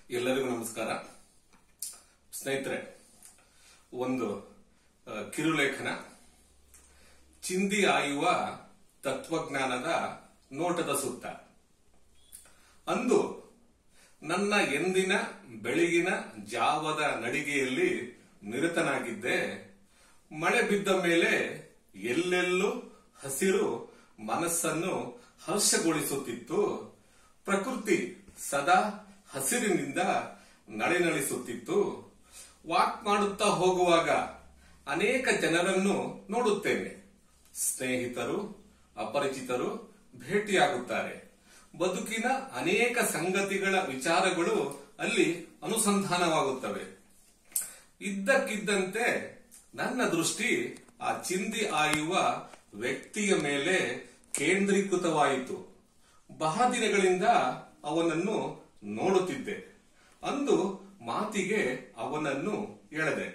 ಎಲ್ಲರಿಗೂ ನಮಸ್ಕಾರ ಸ್ನೇಹಿತರೆ ಒಂದು ಆ, ಕಿರುಲೇಖನ ಚಿಂದಿ ಆಯುವ ತತ್ವಜ್ಞಾನದ ನೋಟದ ಸುತ್ತ ಅಂದು ನನ್ನ ಎಂದಿನ ಬೆಳಗಿನ ಜಾವದ ನಡಿಗೆಯಲ್ಲಿ ನಿರತನಾಗಿದ್ದೆ ಮಳೆ ಬಿದ್ದ ಮೇಲೆ ಎಲ್ಲೆಲ್ಲೂ ಹಸಿರು ಮನಸ್ಸನ್ನು ಹರ್ಷಗೊಳಿಸುತ್ತಿತ್ತು ಪ್ರಕೃತಿ ಸದಾ ಹಸಿರಿನಿಂದ ನಳಿನಳಿಸುತ್ತಿತ್ತು ವಾಕ್ ಮಾಡುತ್ತಾ ಹೋಗುವಾಗ ಅನೇಕ ಜನರನ್ನು ನೋಡುತ್ತೇನೆ ಸ್ನೇಹಿತರು ಅಪರಿಚಿತರು ಭೇಟಿಯಾಗುತ್ತಾರೆ ಬದುಕಿನ ಅನೇಕ ಸಂಗತಿಗಳ ವಿಚಾರಗಳು ಅಲ್ಲಿ ಅನುಸಂಧಾನವಾಗುತ್ತವೆ ಇದ್ದಕ್ಕಿದ್ದಂತೆ ನನ್ನ ದೃಷ್ಟಿ ಆ ಚಿಂದಿ ಆಯುವ ವ್ಯಕ್ತಿಯ ಮೇಲೆ ಕೇಂದ್ರೀಕೃತವಾಯಿತು ಬಹಳ ದಿನಗಳಿಂದ ಅವನನ್ನು ನೋಡುತ್ತಿದ್ದೆ ಅಂದು ಮಾತಿಗೆ ಅವನನ್ನು ಎಳೆದೆ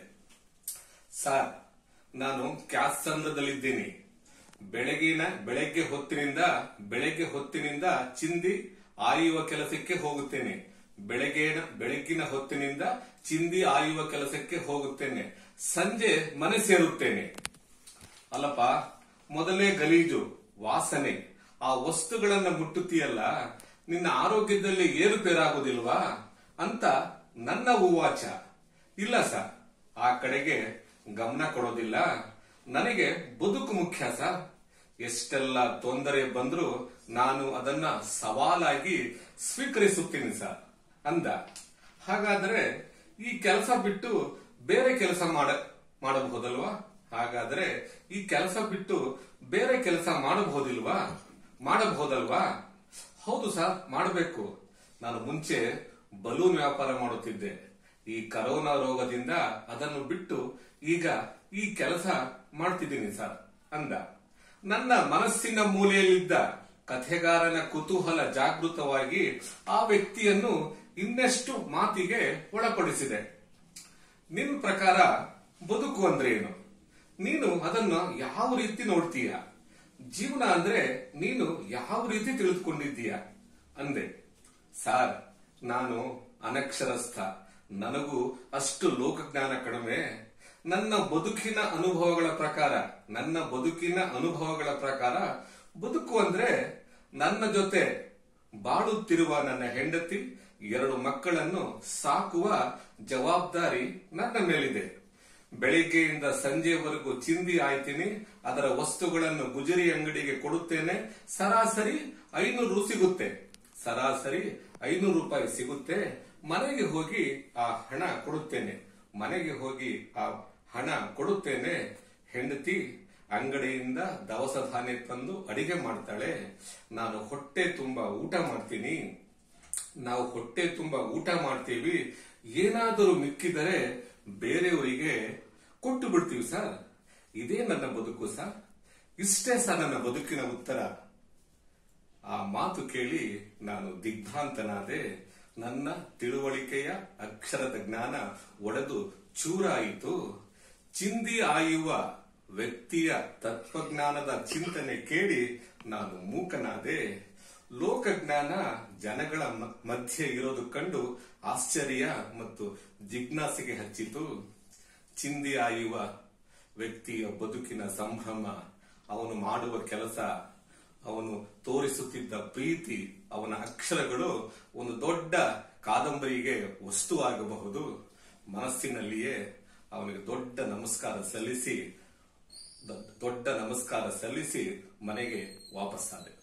ಸರ್ ನಾನು ಕ್ಯಾತ್ಸಂದ್ರದಲ್ಲಿದ್ದೀನಿ ಬೆಳಗಿನ ಬೆಳಗ್ಗೆ ಹೊತ್ತಿನಿಂದ ಬೆಳಗ್ಗೆ ಹೊತ್ತಿನಿಂದ ಚಿಂದಿ ಆಯುವ ಕೆಲಸಕ್ಕೆ ಹೋಗುತ್ತೇನೆ ಬೆಳಗ್ಗಿನ ಬೆಳಗ್ಗಿನ ಹೊತ್ತಿನಿಂದ ಚಿಂದಿ ಆಯುವ ಕೆಲಸಕ್ಕೆ ಹೋಗುತ್ತೇನೆ ಸಂಜೆ ಮನೆ ಸೇರುತ್ತೇನೆ ಅಲ್ಲಪ್ಪ ಮೊದಲೇ ಗಲೀಜು ವಾಸನೆ ಆ ವಸ್ತುಗಳನ್ನ ಮುಟ್ಟುತ್ತೀಯಲ್ಲ ನಿನ್ನ ಆರೋಗ್ಯದಲ್ಲಿ ಏರುಪೇರಾಗುವುದಿಲ್ವಾ ಅಂತ ನನ್ನ ಉವಾಚ ಇಲ್ಲ ಸರ್ ಆ ಕಡೆಗೆ ಗಮನ ಕೊಡೋದಿಲ್ಲ ನನಗೆ ಬದುಕು ಮುಖ್ಯ ಸರ್ ಎಷ್ಟೆಲ್ಲ ತೊಂದರೆ ಬಂದರೂ ನಾನು ಅದನ್ನ ಸವಾಲಾಗಿ ಸ್ವೀಕರಿಸುತ್ತೀನಿ ಸರ್ ಅಂದ ಹಾಗಾದ್ರೆ ಈ ಕೆಲಸ ಬಿಟ್ಟು ಬೇರೆ ಕೆಲಸ ಮಾಡ ಮಾಡಬಹುದಲ್ವಾ ಹಾಗಾದ್ರೆ ಈ ಕೆಲಸ ಬಿಟ್ಟು ಬೇರೆ ಕೆಲಸ ಮಾಡಬಹುದಿಲ್ವಾ ಮಾಡಬಹುದಲ್ವಾ ಹೌದು ಸರ್ ಮಾಡಬೇಕು ನಾನು ಮುಂಚೆ ಬಲೂನ್ ವ್ಯಾಪಾರ ಮಾಡುತ್ತಿದ್ದೆ ಈ ಕರೋನಾ ರೋಗದಿಂದ ಅದನ್ನು ಬಿಟ್ಟು ಈಗ ಈ ಕೆಲಸ ಮಾಡ್ತಿದ್ದೀನಿ ಸರ್ ಅಂದ ನನ್ನ ಮನಸ್ಸಿನ ಮೂಲೆಯಲ್ಲಿದ್ದ ಕಥೆಗಾರನ ಕುತೂಹಲ ಜಾಗೃತವಾಗಿ ಆ ವ್ಯಕ್ತಿಯನ್ನು ಇನ್ನೆಷ್ಟು ಮಾತಿಗೆ ಒಳಪಡಿಸಿದೆ ನಿನ್ ಪ್ರಕಾರ ಬದುಕು ಅಂದ್ರೆ ಏನು ನೀನು ಅದನ್ನ ಯಾವ ರೀತಿ ನೋಡ್ತೀಯ ಜೀವನ ಅಂದ್ರೆ ನೀನು ಯಾವ ರೀತಿ ತಿಳಿದುಕೊಂಡಿದ್ದೀಯ ಅಂದೆ ಸಾರ್ ನಾನು ಅನಕ್ಷರಸ್ಥ ನನಗೂ ಅಷ್ಟು ಲೋಕಜ್ಞಾನ ಕಡಿಮೆ ನನ್ನ ಬದುಕಿನ ಅನುಭವಗಳ ಪ್ರಕಾರ ನನ್ನ ಬದುಕಿನ ಅನುಭವಗಳ ಪ್ರಕಾರ ಬದುಕು ಅಂದ್ರೆ ನನ್ನ ಜೊತೆ ಬಾಳುತ್ತಿರುವ ನನ್ನ ಹೆಂಡತಿ ಎರಡು ಮಕ್ಕಳನ್ನು ಸಾಕುವ ಜವಾಬ್ದಾರಿ ನನ್ನ ಮೇಲಿದೆ ಬೆಳಿಗ್ಗೆಯಿಂದ ಸಂಜೆವರೆಗೂ ಚಿಂದಿ ಆಯ್ತೀನಿ ಅದರ ವಸ್ತುಗಳನ್ನು ಗುಜರಿ ಅಂಗಡಿಗೆ ಕೊಡುತ್ತೇನೆ ಸರಾಸರಿ ಐನೂರು ರು ಸಿಗುತ್ತೆ ಸರಾಸರಿ ಐನೂರು ರೂಪಾಯಿ ಸಿಗುತ್ತೆ ಮನೆಗೆ ಹೋಗಿ ಆ ಹಣ ಕೊಡುತ್ತೇನೆ ಮನೆಗೆ ಹೋಗಿ ಆ ಹಣ ಕೊಡುತ್ತೇನೆ ಹೆಂಡತಿ ಅಂಗಡಿಯಿಂದ ದವಸ ಧಾನ್ಯ ತಂದು ಅಡಿಗೆ ಮಾಡ್ತಾಳೆ ನಾನು ಹೊಟ್ಟೆ ತುಂಬಾ ಊಟ ಮಾಡ್ತೀನಿ ನಾವು ಹೊಟ್ಟೆ ತುಂಬಾ ಊಟ ಮಾಡ್ತೀವಿ ಏನಾದರೂ ಮಿಕ್ಕಿದರೆ ಬೇರೆಯವರಿಗೆ ಕೊಟ್ಟು ಬಿಡ್ತೀವಿ ಸರ್ ಇದೇ ನನ್ನ ಬದುಕು ಸರ್ ಇಷ್ಟೇ ಸರ್ ನನ್ನ ಬದುಕಿನ ಉತ್ತರ ಆ ಮಾತು ಕೇಳಿ ನಾನು ದಿಗ್ಭ್ರಾಂತನಾದೆ ನನ್ನ ತಿಳುವಳಿಕೆಯ ಅಕ್ಷರದ ಜ್ಞಾನ ಒಡೆದು ಚೂರಾಯಿತು ಚಿಂದಿ ಆಯುವ ವ್ಯಕ್ತಿಯ ತತ್ವಜ್ಞಾನದ ಚಿಂತನೆ ಕೇಳಿ ನಾನು ಮೂಕನಾದೆ ಲೋಕಜ್ಞಾನ ಜನಗಳ ಮ- ಮಧ್ಯೆ ಇರೋದು ಕಂಡು ಆಶ್ಚರ್ಯ ಮತ್ತು ಜಿಜ್ಞಾಸೆಗೆ ಹಚ್ಚಿತು ಚಿಂದಿ ಆಯುವ ವ್ಯಕ್ತಿಯ ಬದುಕಿನ ಸಂಭ್ರಮ ಅವನು ಮಾಡುವ ಕೆಲಸ ಅವನು ತೋರಿಸುತ್ತಿದ್ದ ಪ್ರೀತಿ ಅವನ ಅಕ್ಷರಗಳು ಒಂದು ದೊಡ್ಡ ಕಾದಂಬರಿಗೆ ವಸ್ತುವಾಗಬಹುದು ಮನಸ್ಸಿನಲ್ಲಿಯೇ ಅವನಿಗೆ ದೊಡ್ಡ ನಮಸ್ಕಾರ ಸಲ್ಲಿಸಿ ದೊಡ್ಡ ನಮಸ್ಕಾರ ಸಲ್ಲಿಸಿ ಮನೆಗೆ ವಾಪಸ್ಸಾದೆ